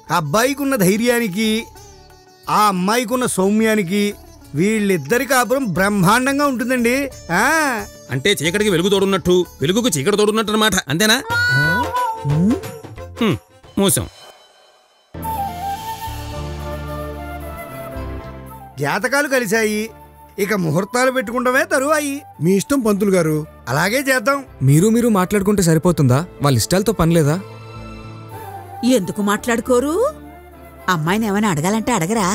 అబ్బాయికి ఉన్న ధైర్యానికి ఆ అమ్మాయికి ఉన్న సౌమ్యానికి వీళ్ళిద్దరి కాపురం బ్రహ్మాండంగా ఉంటుందండి ఆ అంటే చీకటికి వెలుగు తోడున్నట్టు వెలుగుకు చీకటి తోడున్నట్టు అనమాట అంతేనా హ్మ్, మూసాం జాతకాలు కలిశాయి ఇక ముహూర్తాలు పెట్టుకుంటమే తరువాయి మీ ఇష్టం పంతులు గారు అలాగే చేద్దాం మీరు మీరు మాట్లాడుకుంటే సరిపోతుందా వాళ్ళ ఇష్టాలతో పని లేదా ఎందుకు మాట్లాడుకోరు అమ్మాయిని ఏమైనా అడగాలంటే అడగరా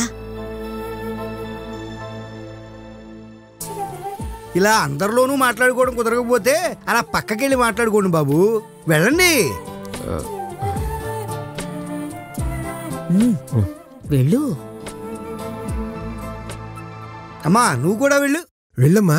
ఇలా అందరిలోనూ మాట్లాడుకోవడం కుదరకపోతే అలా పక్కకెళ్ళి మాట్లాడుకోండి బాబు వెళ్ళండి ఉమ్, వెళ్ళు అమ్మా నువ్వు కూడా వెళ్ళు వెళ్ళమ్మా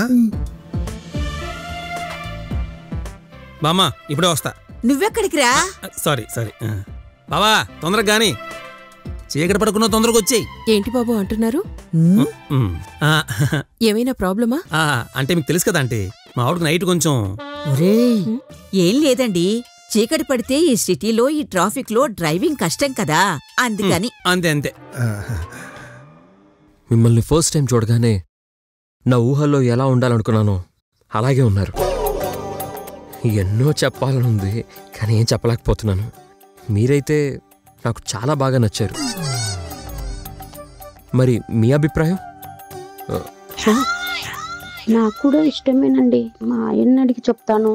బామ్మ ఇప్పుడే వస్తా నువ్వెక్కడికి రా సారీ సారీ ఆ. బావా తొందరగా గాని చీకటి పడకుండా తొందరగా వచ్చేయి ఏంటి బాబు అంటున్నారు ఉమ్, ఏమైనా ప్రాబ్లమా అంటే మీకు తెలుసు కదా అంటే మా ఆవిడకి నైట్ కొంచెం ఒరేయ్ ఏం లేదండి చీకటి పడితే ఈ సిటీలో ఈ ట్రాఫిక్ లో డ్రైవింగ్ కష్టం కదా అందుకని అంతే అంతే మిమ్మల్ని ఫస్ట్ టైం చూడగానే నా ఊహల్లో ఎలా ఉండాలనుకున్నానో అలాగే ఉన్నారు ఎన్నో చెప్పాలనుంది కానీ ఏం చెప్పలేకపోతున్నాను మీరైతే నాకు చాలా బాగా నచ్చారు మరి మీ అభిప్రాయం ఆ, నాకు కూడా ఇష్టమేనండి మా ఆయన్ని అడిగి చెప్తాను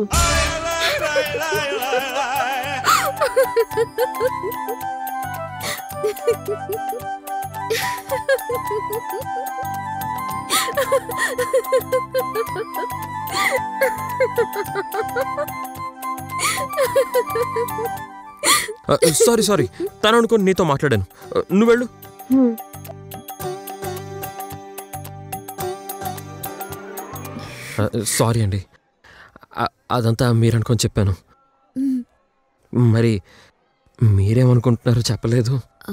ఆ, సారీ సారీ తను అనుకుని నీతో మాట్లాడాను ఆ, నువ్వు వెళ్ళు హ్మ్. ఆ, సారీ అండి ఆ- అదంతా మీరు అనుకొని చెప్పాను మరి మీరేమనుకుంటున్నారో చెప్పలేదు ఆ,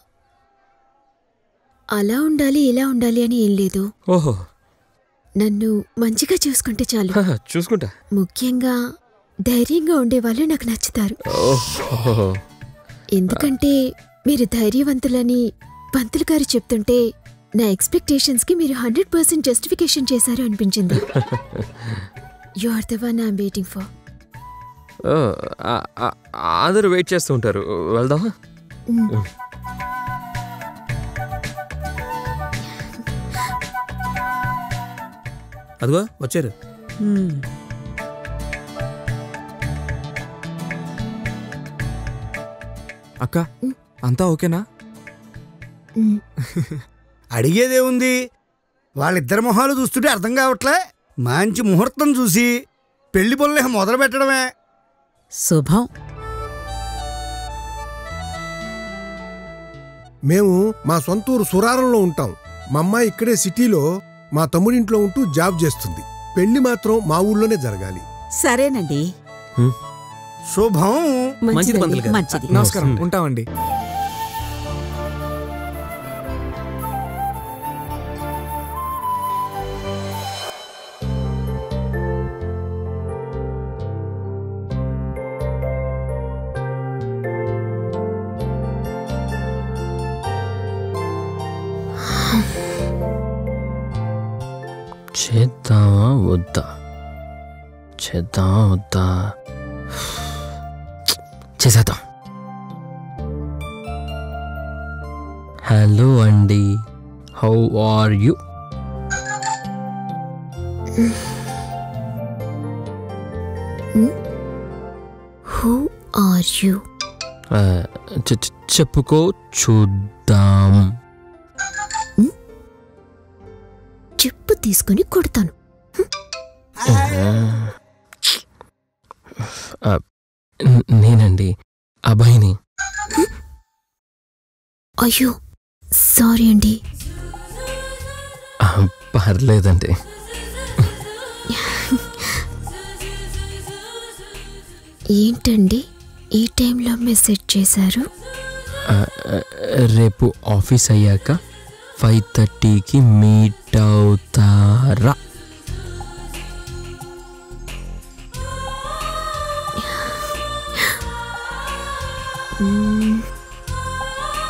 అలా ఉండాలి ఇలా ఉండాలి అని ఏం లేదు ఓహో నన్ను మంచిగా చూసుకుంటే చాలు హహ, చూసుకుంటా ముఖ్యంగా ధైర్యంగా ఉండేవాళ్ళు నాకు నచ్చుతారు ఓహో ఎందుకంటే మీరు ధైర్యవంతులని పంతులు గారు చెప్తుంటే నా ఎక్స్పెక్టేషన్స్ కి మీరు హండ్రెడ్ పర్సెంట్ జస్టిఫికేషన్ చేశారు అనిపించింది you are the one I'm waiting for oh, ah- ah- అందరూ వెయిట్ చేస్తూ ఉంటారు వెళ్దామా అదిగో వచ్చారు ఉమ్. అక్క అంతా ఓకేనా అడిగేదేముంది వాళ్ళిద్దరి మొహాలు చూస్తుంటే అర్థం కావట్లే మంచి ముహూర్తం చూసి పెళ్లి పనులు మొదలు పెట్టడమే శుభం మేము మా సొంత ఊరు సురారంలో ఉంటాం మా అమ్మాయి ఇక్కడే సిటీలో మా తమ్ముడింట్లో ఉంటూ జాబ్ చేస్తుంది పెళ్లి మాత్రం మా ఊళ్ళోనే జరగాలి సరేనండి శుభం మంచిది పంతులు గారు మంచిది నమస్కారం ఉంటామండి చేద్దామా వద్దా చేద్దామా వద్దా చేసేద్దాం హలో అండి how are you who are you చెప్పుకో చూద్దాం చెప్పు తీసుకుని కొడతాను ఆ, న- నేనండి అబ్బాయిని అయ్యో సారీ అండి ఆ, పర్లేదండి ఏంటండి ఈ టైంలో మెసేజ్ చేశారు ఆ, ఆ, రేపు ఆఫీస్ అయ్యాక ఫైవ్ థర్టీకి మీట్ అవుతారా hmm.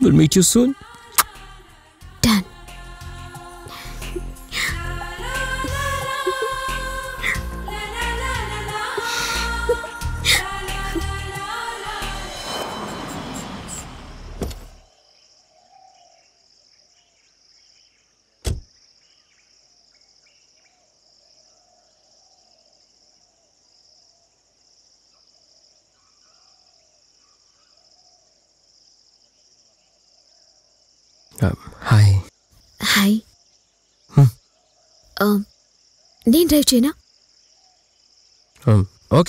Will meet you soon done hi hi Hmm. Um, నేను డ్రైవ్ చేయనా ఓకే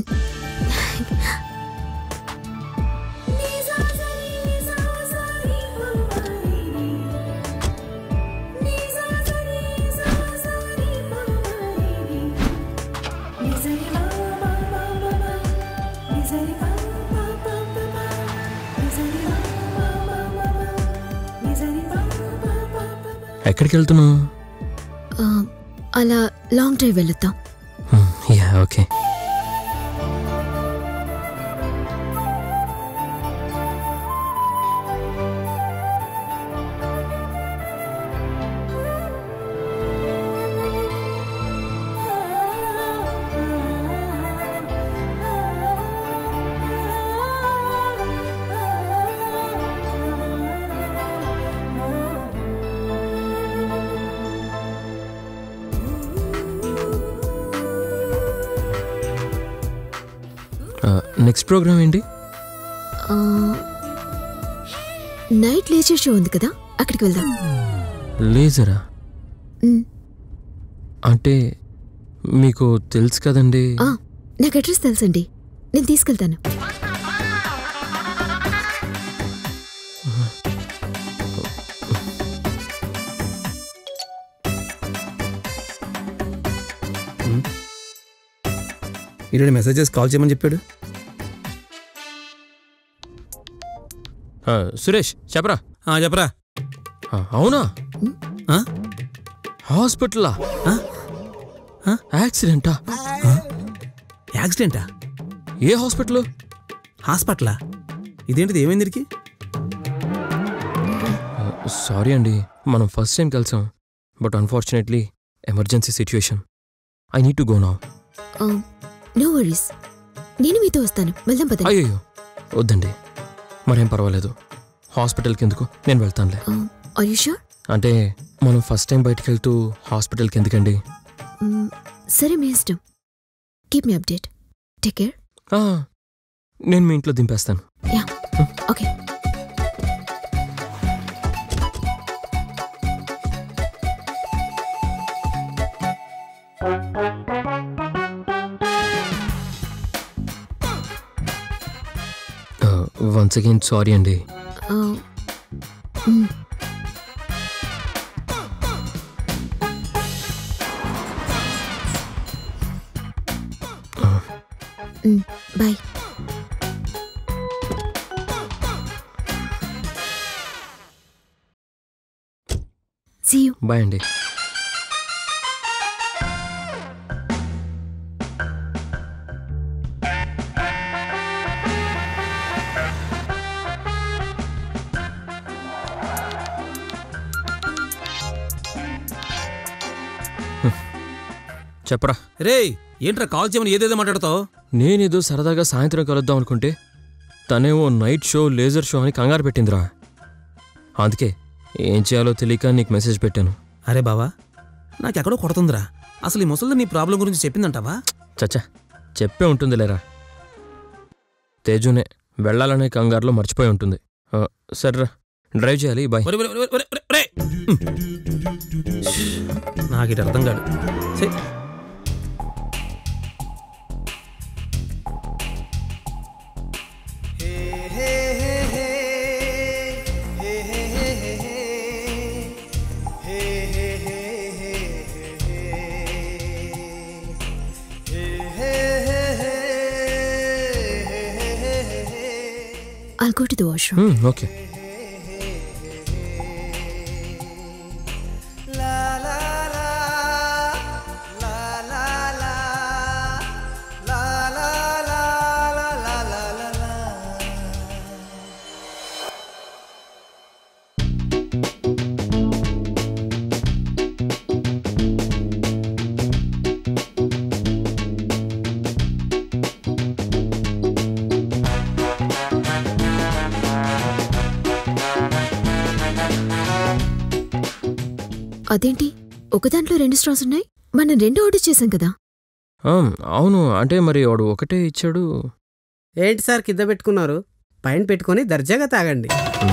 ఎక్కడికి వెళ్తున్నావు Um, అలా లాంగ్ డ్రైవ్ వెళుద్దాం యా ఓకే నెక్స్ట్ ప్రోగ్రామ్ ఏంటి నైట్ లేచర్ షో ఉంది కదా అక్కడికి వెళ్దాం లేజరా మ్. అంటే మీకు తెలుసు కదండి ఆ, నాకు అడ్రస్ తెలుసండి నేను తీసుకెళ్తాను ఈరోజు మెసేజెస్ కాల్ చేయమని చెప్పాడు ఆ, సురేష్ చెప్పరా ఆ, చెప్పరా ఆ, అవునా ఆ? హాస్పిటలా ఆ? ఆ? యాక్సిడెంటా యాక్సిడెంటా ఏ హాస్పిటల్ హాస్పిటలా ఇదేంటిది ఏమైంది దీనికి సారీ అండి మనం ఫస్ట్ టైం కలిసాం but unfortunately emergency situation I need to go now no worries నేను మీతో వస్తాను వెళ్దాం పదండి అయ్యో వద్దండి మరేం పర్వాలేదు హాస్పిటల్కి ఎందుకు నేను వెళ్తానులే ఆర్ యు షూర్ అంటే మనం ఫస్ట్ టైం బయటికి వెళ్తూ హాస్పిటల్కి ఎందుకండి సరే మీ ఇష్టం కీప్ మీ అప్డేట్ టేక్ కేర్ ఆ, నేను మీ ఇంట్లో దింపేస్తాను yeah okay once again sorry అండి బాయ్ సీ యూ బాయ్ అండి హ్మ్. చెప్పరా రే ఏంట్రా కాల్ చేయమని ఏదేదో మాట్లాడతావు నేనేదో సరదాగా సాయంత్రం కలుద్దాం అనుకుంటే తనేమో నైట్ షో లేజర్ షో అని కంగారు పెట్టిందిరా అందుకే ఏం చేయాలో తెలియక నీకు మెసేజ్ పెట్టాను అరే బావా నాకెక్కడో కొడుతుందిరా అసలు ఈ ముసలి నీ ప్రాబ్లం గురించి చెప్పిందంటావా చచ్చా చెప్పే ఉంటుంది లేరా తేజునే వెళ్ళాలనే కంగారులో మర్చిపోయి ఉంటుంది ఆ, సరేరా డ్రైవ్ చేయాలి బాయ్ ఒరే, ఒరే, ఒరే, ఒరే, ఒరే, ఒరే. నాకు ఇటు అర్థం కాదు ఛీ. I'll go to the washroom. Hmm, okay అదేంటి ఒక దాంట్లో రెండు స్ట్రాస్ ఉన్నాయి మనం రెండు ఆర్డర్ చేశాం కదా ఆ, అవును అంటే మరి వాడు ఒకటే ఇచ్చాడు ఏంటి సార్ కింద పెట్టుకున్నారు పైన పెట్టుకొని దర్జాగా తాగండి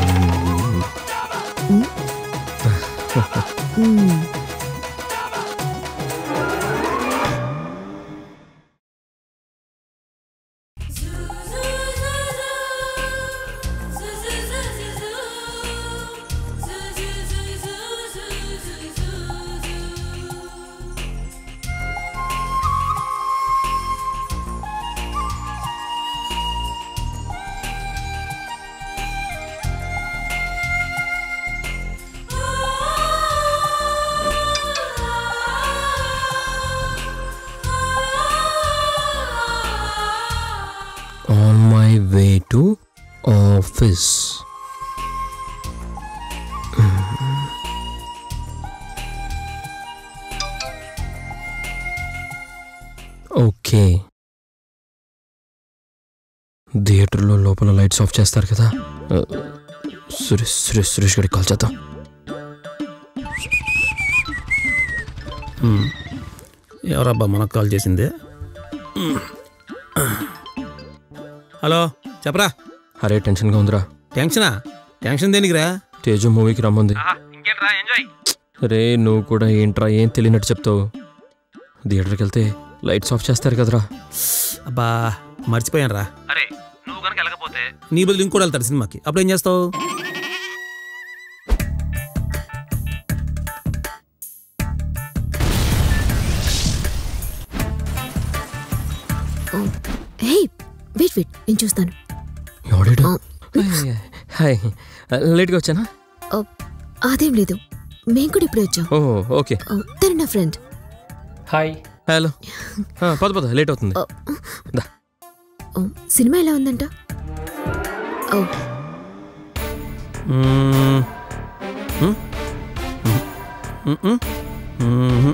hmm. On my way to office okay థియేటర్లో లోపల లైట్స్ ఆఫ్ చేస్తారు కదా ఆ, సురేష్ సురేష్ సురేష్ గడికి కాల్ చేద్దాం ఉమ్. ఎవరబ్బా మనకు కాల్ చేసింది ఉమ్. హలో చెప్పరా అరే టెన్షన్గా ఉందిరా టెన్షనా టెన్షన్ దేనికిరా తేజు మూవీకి రమ్మంది ఇంకేంట్రా ఎంజాయ్ రే నువ్వు కూడా ఏంట్రా ఏం తెలియనట్టు చెప్తావు థియేటర్కి వెళ్తే లైట్స్ ఆఫ్ చేస్తారు కదరా అబ్బా మర్చిపోయాను రా అరే నువ్వు కనుక వెళ్ళకపోతే నీ బదులు ఇంకోటి వెళ్తాడు సినిమాకి అప్పుడు ఏం చేస్తావు హే వెయిట్ వెయిట్ నేను చూస్తాను ఎవడాడు ఆ, హాయ్ లేట్గా వచ్చానా ఆ, అదేం లేదు మేము కూడా ఇప్పుడే వచ్చాం ఓ ఓకే ఆ, తను నా ఫ్రెండ్ హాయ్ హలో పద పద లేట్ అవుతుంది ఆ, దా. ఆ, సినిమా ఎలా ఉందంట ఓ మ్మ్. మ్మ్? మ్మ్. మ్మ్. మ్మ్.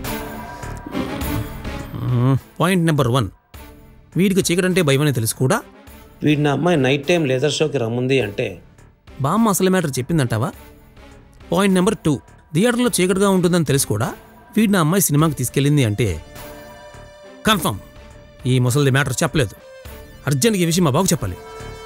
మ్మ్. పాయింట్ నెంబర్ వన్ వీడికి చీకటి అంటే భయం అని తెలుసు కూడా వీడి నా అమ్మాయి నైట్ టైం లేజర్ షోకి రమ్ముంది అంటే బామ్మ అసలు మ్యాటర్ చెప్పిందంటావా పాయింట్ నెంబర్ టూ థియేటర్లో చీకటిగా ఉంటుందని తెలుసు కూడా వీడి నా అమ్మాయి సినిమాకి తీసుకెళ్ళింది అంటే కన్ఫర్మ్ ఈ ముసలిది మ్యాటర్ చెప్పలేదు అర్జెంట్గా ఈ విషయం మా బాబు చెప్పాలి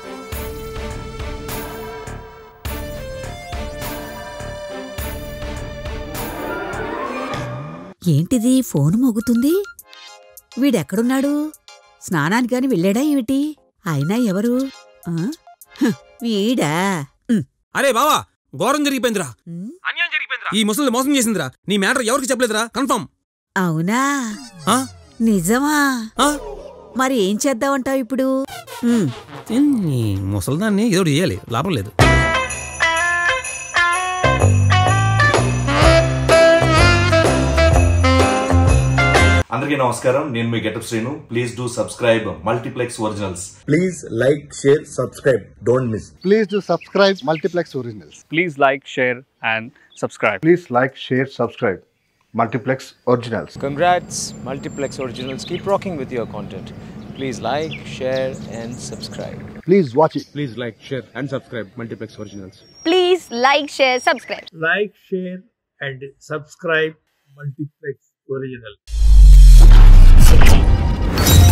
ఏంటిది ఫోన్ మోగుతుంది వీడెక్కడున్నాడు స్నానానికి గాని వెళ్ళాడా ఏమిటి అయినా ఎవరు ఆ? హ్, వీడా ఉమ్, అరే బావా ఘోరం జరిగిపోయిందిరా ఉమ్, అన్యాయం జరిగిపోయిందిరా ఈ ముసలి మోసం చేసిందిరా నీ మ్యాటర్ ఎవరికి చెప్పలేదురా కన్ఫర్మ్ అవునా ఆ? నిజమా ఆ? మరి ఏం చేద్దామంటావు ఇప్పుడు ఉమ్, ఈ ముసలిదాన్ని ఏదో ఒకటి చేయాలి లాభం లేదు అందరికీ నమస్కారం నేను మీ Getup Srinu please do subscribe multiplex originals Please like, share, subscribe. Don't miss. Please do subscribe Multiplex Originals. Please like, share, and subscribe. Please like, share, subscribe. Multiplex Originals. Congrats, Multiplex Originals. Keep rocking with your content. Please like, share, and subscribe. Please watch it. Please like, share, and subscribe. Multiplex Originals. Please like, share, subscribe. like, share, and subscribe Multiplex Original.